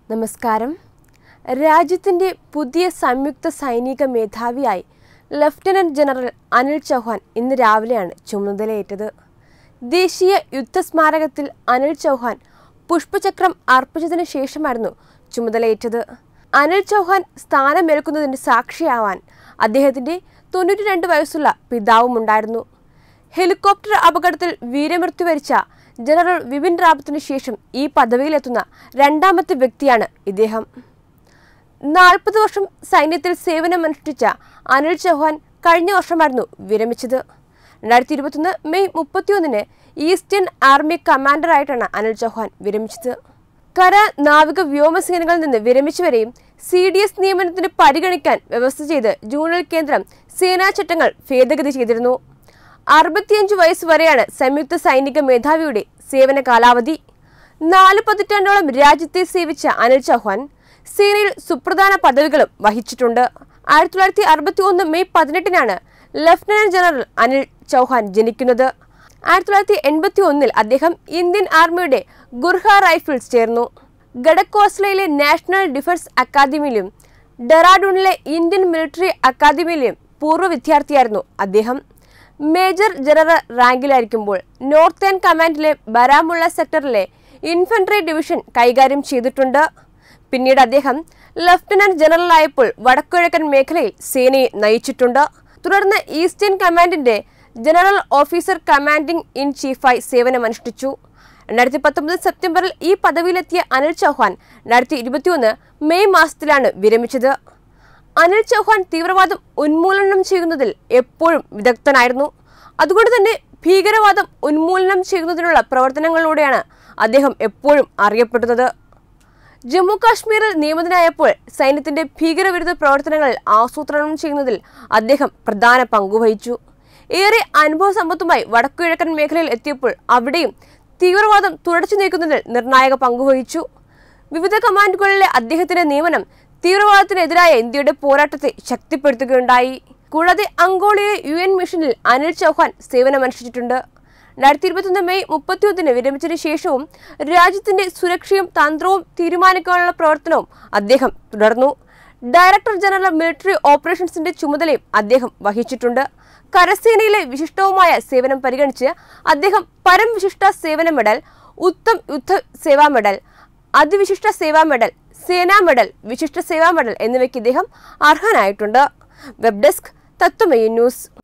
നമസ്കാരം രാജ്യത്തിൻ്റെ പുതിയ സംയുക്ത സൈനിക മേധാവിയായി ലഫ്റ്റനന്റ് ജനറൽ അനിൽ ചൗഹാൻ ഇന്ന് രാവിലെയാണ് ചുമതലയേറ്റത് ദേശീയ യുദ്ധസ്മാരകത്തിൽ അനിൽ ചൗഹാൻ പുഷ്പചക്രം അർപ്പിച്ചതിന് ശേഷമായിരുന്നു ചുമതലയേറ്റത് അനിൽ ചൗഹാൻ സ്ഥാനമേൽക്കുന്നതിന് സാക്ഷിയാവാൻ അദ്ദേഹത്തിൻ്റെ തൊണ്ണൂറ്റി രണ്ട് വയസ്സുള്ള പിതാവുമുണ്ടായിരുന്നു ഹെലികോപ്റ്റർ അപകടത്തിൽ വീരമൃത്യു വരിച്ച ജനറൽ വിപിൻ റാവത്തിന് ശേഷം ഈ പദവിയിലെത്തുന്ന രണ്ടാമത്തെ വ്യക്തിയാണ് ഇദ്ദേഹം നാൽപ്പത് വർഷം സൈന്യത്തിൽ സേവനമനുഷ്ഠിച്ച അനിൽ ചൗഹാൻ കഴിഞ്ഞ വർഷമായിരുന്നു വിരമിച്ചത് രണ്ടായിരത്തി ഇരുപത്തൊന്ന് മെയ് മുപ്പത്തിയൊന്നിന് ഈസ്റ്റേൺ ആർമി കമാൻഡറായിട്ടാണ് അനിൽ ചൗഹാൻ വിരമിച്ചത് കര നാവിക വ്യോമസേനകളിൽ നിന്ന് വിരമിച്ചവരെയും സി ഡി എസ് നിയമനത്തിന് പരിഗണിക്കാൻ വ്യവസ്ഥ ചെയ്ത് ജൂണിൽ കേന്ദ്രം സേനാ ചട്ടങ്ങൾ ഭേദഗതി ചെയ്തിരുന്നു അറുപത്തിയഞ്ച് വയസ്സ് വരെയാണ് സംയുക്ത സൈനിക മേധാവിയുടെ സേവന കാലാവധി നാല് പതിറ്റാണ്ടോളം രാജ്യത്തെ സേവിച്ച അനിൽ ചൗഹാൻ സേനയിൽ സുപ്രധാന പദവികളും വഹിച്ചിട്ടുണ്ട് ആയിരത്തി തൊള്ളായിരത്തി അറുപത്തി ഒന്ന് മെയ് പതിനെട്ടിനാണ് ലഫ്റ്റനന്റ് ജനറൽ അനിൽ ചൗഹാൻ ജനിക്കുന്നത് ആയിരത്തി തൊള്ളായിരത്തി എൺപത്തി ഒന്നിൽ അദ്ദേഹം ഇന്ത്യൻ ആർമിയുടെ ഗുർഹ റൈഫിൾസ് ചേർന്നു ഗഡക്കോസ്ലയിലെ നാഷണൽ ഡിഫൻസ് അക്കാദമിയിലും ഡെറാഡൂണിലെ ഇന്ത്യൻ മിലിറ്ററി അക്കാദമിയിലെയും പൂർവ്വ വിദ്യാർത്ഥിയായിരുന്നു അദ്ദേഹം മേജർ ജനറൽ റാങ്കിലായിരിക്കുമ്പോൾ നോർത്തേൺ കമാൻഡിലെ ബരാമുള്ള സെക്ടറിലെ ഇൻഫൻട്രി ഡിവിഷൻ കൈകാര്യം ചെയ്തിട്ടുണ്ട് പിന്നീട് അദ്ദേഹം ലഫ്റ്റനന്റ് ജനറലായപ്പോൾ വടക്കുകിഴക്കൻ മേഖലയിൽ സേനയെ നയിച്ചിട്ടുണ്ട് തുടർന്ന് ഈസ്റ്റേൺ കമാൻഡിന്റെ ജനറൽ ഓഫീസർ കമാൻഡിംഗ് ഇൻ ചീഫായി സേവനമനുഷ്ഠിച്ചു രണ്ടായിരത്തി പത്തൊമ്പത് സെപ്റ്റംബറിൽ ഈ പദവിയിലെത്തിയ അനിൽ ചൗഹാൻ രണ്ടായിരത്തി ഇരുപത്തിയൊന്ന് മെയ് മാസത്തിലാണ് വിരമിച്ചത് അനിൽ ചൗഹാൻ തീവ്രവാദം ഉന്മൂലനം ചെയ്യുന്നതിൽ എപ്പോഴും വിദഗ്ധനായിരുന്നു അതുകൊണ്ട് തന്നെ ഭീകരവാദം ഉന്മൂലനം ചെയ്യുന്നതിനുള്ള പ്രവർത്തനങ്ങളിലൂടെയാണ് അദ്ദേഹം എപ്പോഴും അറിയപ്പെടുന്നത് ജമ്മു കാശ്മീരിൽ നിയമിതനായപ്പോൾ സൈന്യത്തിന്റെ ഭീകരവിരുദ്ധ പ്രവർത്തനങ്ങൾ ആസൂത്രണം ചെയ്യുന്നതിൽ അദ്ദേഹം പ്രധാന പങ്കുവഹിച്ചു ഏറെ അനുഭവ സമ്പത്തുമായി വടക്കുകിഴക്കൻ മേഖലയിൽ എത്തിയപ്പോൾ അവിടെയും തീവ്രവാദം തുടച്ചു നീക്കുന്നതിൽ നിർണായക പങ്കുവഹിച്ചു വിവിധ കമാൻഡുകളിലെ അദ്ദേഹത്തിന്റെ നിയമനം തീവ്രവാദത്തിനെതിരായ ഇന്ത്യയുടെ പോരാട്ടത്തെ ശക്തിപ്പെടുത്തുകയുണ്ടായി കൂടാതെ അങ്കോളയിലെ യു എൻ മിഷനിൽ അനിൽ ചൗഹാൻ സേവനമനുഷ്ഠിച്ചിട്ടുണ്ട് രണ്ടായിരത്തി ഇരുപത്തൊന്ന് മെയ് മുപ്പത്തിയൊന്നിന് വിരമിച്ചതിന് ശേഷവും രാജ്യത്തിന്റെ സുരക്ഷയും തന്ത്രവും തീരുമാനിക്കാനുള്ള പ്രവർത്തനവും അദ്ദേഹം തുടർന്നു ഡയറക്ടർ ജനറൽ മിലിറ്ററി ഓപ്പറേഷൻസിന്റെ ചുമതലയും അദ്ദേഹം വഹിച്ചിട്ടുണ്ട് കരസേനയിലെ വിശിഷ്ടവുമായ സേവനം പരിഗണിച്ച് അദ്ദേഹം പരംവിശിഷ്ട സേവന medal Uttam Yudh Seva medal Ati Vishisht Seva medal Sena medal Vishisht Seva medal എന്നിവയ്ക്ക് ഇദ്ദേഹം അർഹനായിട്ടുണ്ട് വെബ് ഡെസ്ക് തത്വമയി ന്യൂസ്